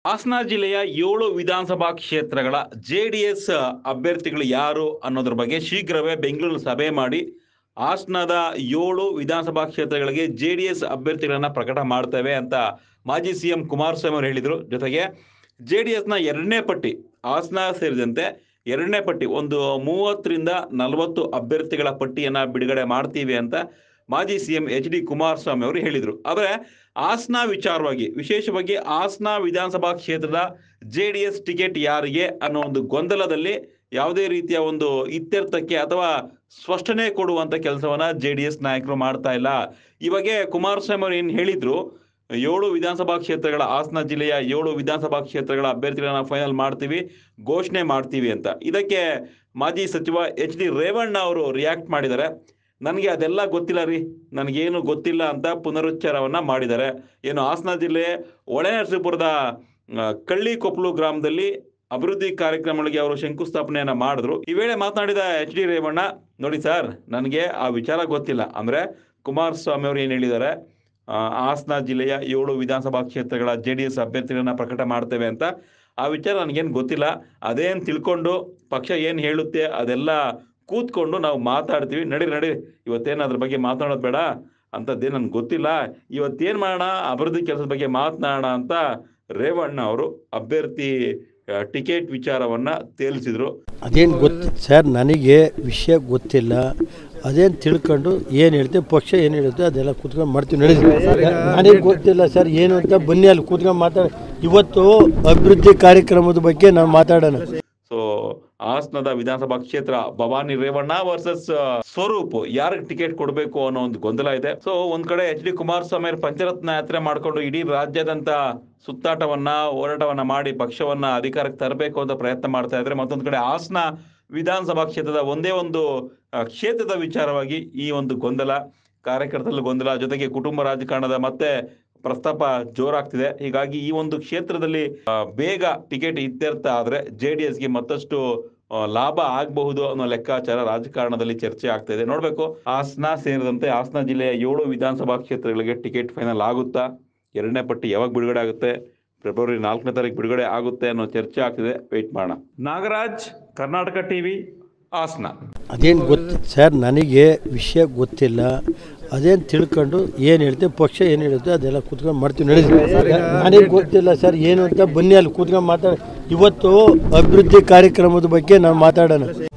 ಹಾಸನ ಜಿಲ್ಲೆಯ ಏಳು ವಿಧಾನಸಭಾ ಕ್ಷೇತ್ರಗಳ ಜೆ ಡಿ ಎಸ್ ಅಭ್ಯರ್ಥಿಗಳು ಯಾರು ಅನ್ನೋದ್ರ ಬಗ್ಗೆ ಶೀಘ್ರವೇ ಬೆಂಗಳೂರು ಸಭೆ ಮಾಡಿ ಹಾಸನದ ಏಳು ವಿಧಾನಸಭಾ ಕ್ಷೇತ್ರಗಳಿಗೆ ಜೆ ಡಿ ಎಸ್ ಅಭ್ಯರ್ಥಿಗಳನ್ನ ಪ್ರಕಟ ಮಾಡ್ತೇವೆ ಅಂತ ಮಾಜಿ ಸಿ ಎಂ ಕುಮಾರಸ್ವಾಮಿ ಅವರು ಹೇಳಿದರು ಜೊತೆಗೆ ಜೆ ಡಿ ಎಸ್ನ ಎರಡನೇ ಪಟ್ಟಿ ಹಾಸನ ಸೇರಿದಂತೆ ಎರಡನೇ ಪಟ್ಟಿ ಒಂದು ಮೂವತ್ತರಿಂದ ನಲವತ್ತು ಅಭ್ಯರ್ಥಿಗಳ ಪಟ್ಟಿಯನ್ನ ಬಿಡುಗಡೆ ಮಾಡ್ತೀವಿ ಅಂತ ಮಾಜಿ C M H D Kumaraswamy ಅವರು ಹೇಳಿದರು ಆದರೆ ಹಾಸನ ವಿಚಾರವಾಗಿ ವಿಶೇಷವಾಗಿ ಹಾಸನ ವಿಧಾನಸಭಾ ಕ್ಷೇತ್ರದ ಜೆ ಡಿ ಎಸ್ ಟಿಕೆಟ್ ಯಾರಿಗೆ ಅನ್ನೋ ಒಂದು ಗೊಂದಲದಲ್ಲಿ ಯಾವುದೇ ರೀತಿಯ ಒಂದು ಇತ್ಯರ್ಥಕ್ಕೆ ಅಥವಾ ಸ್ಪಷ್ಟನೆ ಕೊಡುವಂತ ಕೆಲಸವನ್ನ ಜೆ ಡಿ ಎಸ್ ನಾಯಕರು ಮಾಡ್ತಾ ಇಲ್ಲ ಇವಾಗೆ ಕುಮಾರಸ್ವಾಮಿ ಅವರು ಏನು ಹೇಳಿದ್ರು ಏಳು ವಿಧಾನಸಭಾ ಕ್ಷೇತ್ರಗಳ ಹಾಸನ ಜಿಲ್ಲೆಯ ಏಳು ವಿಧಾನಸಭಾ ಕ್ಷೇತ್ರಗಳ ಅಭ್ಯರ್ಥಿಗಳನ್ನ ಫೈನಲ್ ಮಾಡ್ತೀವಿ ಘೋಷಣೆ ಮಾಡ್ತೀವಿ ಅಂತ ಇದಕ್ಕೆ ಮಾಜಿ ಸಚಿವ ಎಚ್ ಡಿ ರೇವಣ್ಣ ಅವರು ರಿಯಾಕ್ಟ್ ಮಾಡಿದ್ದಾರೆ ನನಗೆ ಅದೆಲ್ಲ ಗೊತ್ತಿಲ್ಲ ರೀ ನನಗೇನು ಗೊತ್ತಿಲ್ಲ ಅಂತ ಪುನರುಚ್ಚಾರವನ್ನ ಮಾಡಿದ್ದಾರೆ ಏನು ಹಾಸನ ಜಿಲ್ಲೆ ಒಳನರಸೀಪುರದ ಆ, ಕಳ್ಳಿಕೊಪ್ಪಲು ಗ್ರಾಮದಲ್ಲಿ ಅಭಿವೃದ್ಧಿ ಕಾರ್ಯಕ್ರಮಗಳಿಗೆ ಅವರು ಶಂಕುಸ್ಥಾಪನೆಯನ್ನ ಮಾಡಿದ್ರು ಈ ವೇಳೆ ಮಾತನಾಡಿದ ಎಚ್ ಡಿ ರೇವಣ್ಣ ನೋಡಿ ಸರ್ ನನಗೆ ಆ ವಿಚಾರ ಗೊತ್ತಿಲ್ಲ ಅಂದ್ರೆ ಕುಮಾರಸ್ವಾಮಿ ಅವರು ಏನು ಹೇಳಿದ್ದಾರೆ ಆ, ಹಾಸನ ಜಿಲ್ಲೆಯ ಏಳು ವಿಧಾನಸಭಾ ಕ್ಷೇತ್ರಗಳ ಜೆ ಡಿ ಎಸ್ ಅಭ್ಯರ್ಥಿಗಳನ್ನ ಪ್ರಕಟ ಮಾಡ್ತೇವೆ ಅಂತ ಆ ವಿಚಾರ ನನಗೇನು ಗೊತ್ತಿಲ್ಲ ಅದೇನು ತಿಳ್ಕೊಂಡು ಪಕ್ಷ ಏನು ಹೇಳುತ್ತೆ ಅದೆಲ್ಲ ಕೂತ್ಕೊಂಡು ನಾವು ಮಾತಾಡ್ತೀವಿ ನಡಿ ನಡಿ ಇವತ್ತೇನು ಅದ್ರ ಬಗ್ಗೆ ಮಾತಾಡೋದು ಬೇಡ ಅಂಥದ್ದೇನು ನನ್ಗೆ ಗೊತ್ತಿಲ್ಲ ಇವತ್ತೇನು ಮಾಡೋಣ ಅಭಿವೃದ್ಧಿ ಕೆಲಸದ ಬಗ್ಗೆ ಮಾತನಾಡೋಣ ಅಂತ ರೇವಣ್ಣ ಅವರು ಅಭ್ಯರ್ಥಿ ಆ, ಟಿಕೆಟ್ ವಿಚಾರವನ್ನ ತೇಲಿಸಿದ್ರು ಅದೇನು ಗೊತ್ತು ಸರ್ ನನಗೆ ವಿಷಯ ಗೊತ್ತಿಲ್ಲ ಅದೇನು ತಿಳ್ಕೊಂಡು ಏನು ಹೇಳ್ತೀವಿ ಪಕ್ಷ ಏನು ಹೇಳುತ್ತೆ ಅದೆಲ್ಲ ಕೂತ್ಕೊಂಡು ಮಾಡ್ತೀವಿ ನಡೆಸಿ ನನಗೆ ಗೊತ್ತಿಲ್ಲ ಸರ್ ಏನು ಅಂತ ಬನ್ನಿ ಅಲ್ಲಿ ಕೂತ್ಕೊಂಡು ಮಾತಾಡ ಇವತ್ತು ಅಭಿವೃದ್ಧಿ ಕಾರ್ಯಕ್ರಮದ ಬಗ್ಗೆ ನಾವು ಮಾತಾಡೋಣ ಸೊ ಹಾಸನದ ವಿಧಾನಸಭಾ ಕ್ಷೇತ್ರ ಭವಾನಿ ರೇವಣ್ಣ ವರ್ಸಸ್ ಸ್ವರೂಪ್ ಯಾರಿಗೆ ಟಿಕೆಟ್ ಕೊಡಬೇಕು ಅನ್ನೋ ಒಂದು ಗೊಂದಲ ಇದೆ ಸೊ ಒಂದ್ ಕಡೆ ಎಚ್ ಡಿ ಕುಮಾರಸ್ವಾಮಿ ಅವರು ಪಂಚರತ್ನ ಯಾತ್ರೆ ಮಾಡ್ಕೊಂಡು ಇಡೀ ರಾಜ್ಯಾದ್ಯಂತ ಸುತ್ತಾಟವನ್ನ ಹೋರಾಟವನ್ನ ಮಾಡಿ ಪಕ್ಷವನ್ನ ಅಧಿಕಾರಕ್ಕೆ ತರಬೇಕು ಅಂತ ಪ್ರಯತ್ನ ಮಾಡ್ತಾ ಇದ್ರೆ ಮತ್ತೊಂದ್ ಕಡೆ ಹಾಸನ ವಿಧಾನಸಭಾ ಕ್ಷೇತ್ರದ ಒಂದೇ ಒಂದು ಆ, ಕ್ಷೇತ್ರದ ವಿಚಾರವಾಗಿ ಈ ಒಂದು ಗೊಂದಲ ಕಾರ್ಯಕರ್ತರಲ್ಲಿ ಗೊಂದಲ ಜೊತೆಗೆ ಕುಟುಂಬ ರಾಜಕಾರಣದ ಮತ್ತೆ ಪ್ರಸ್ತಾಪ ಜೋರಾಗ್ತಿದೆ ಹೀಗಾಗಿ ಈ ಒಂದು ಕ್ಷೇತ್ರದಲ್ಲಿ ಆ, ಬೇಗ ಟಿಕೆಟ್ ಇತ್ಯರ್ಥ ಆದ್ರೆ ಜೆ ಡಿ ಎಸ್ಗೆ ಮತ್ತಷ್ಟು ಆ, ಲಾಭ ಆಗಬಹುದು ಅನ್ನೋ ಲೆಕ್ಕಾಚಾರ ರಾಜಕಾರಣದಲ್ಲಿ ಚರ್ಚೆ ಆಗ್ತಾ ಇದೆ ನೋಡ್ಬೇಕು ಹಾಸನ ಸೇರಿದಂತೆ ಹಾಸನ ಜಿಲ್ಲೆಯ ಏಳು ವಿಧಾನಸಭಾ ಕ್ಷೇತ್ರಗಳಿಗೆ ಟಿಕೆಟ್ ಫೈನಲ್ ಆಗುತ್ತಾ ಎರಡನೇ ಪಟ್ಟಿ ಯಾವಾಗ ಬಿಡುಗಡೆ ಆಗುತ್ತೆ ಫೆಬ್ರವರಿ ನಾಲ್ಕನೇ ತಾರೀಕು ಬಿಡುಗಡೆ ಆಗುತ್ತೆ ಅನ್ನೋ ಚರ್ಚೆ ಆಗ್ತಿದೆ ವೆಯ್ಟ್ ಮಾಡೋಣ ನಾಗರಾಜ್ ಕರ್ನಾಟಕ ಟಿವಿ ಹಾಸನ ಅದೇನು ಗೊತ್ತು ಸರ್ ನನಗೆ ವಿಷಯ ಗೊತ್ತಿಲ್ಲ ಅದೇನು ತಿಳ್ಕೊಂಡು ಏನು ಹೇಳ್ತೀವಿ ಪಕ್ಷ ಏನು ಹೇಳುತ್ತೆ ಅದೆಲ್ಲ ಕೂತ್ಕೊಂಡು ಮಾಡ್ತೀವಿ ನಡೆಸಿ ನನಗೆ ಗೊತ್ತಿಲ್ಲ ಸರ್ ಏನು ಅಂತ ಬನ್ನಿ ಅಲ್ಲಿ ಕೂತ್ಕೊಂಡು ಮಾತಾಡ ಇವತ್ತು ಅಭಿವೃದ್ಧಿ ಕಾರ್ಯಕ್ರಮದ ಬಗ್ಗೆ ನಾವು ಮಾತಾಡೋಣ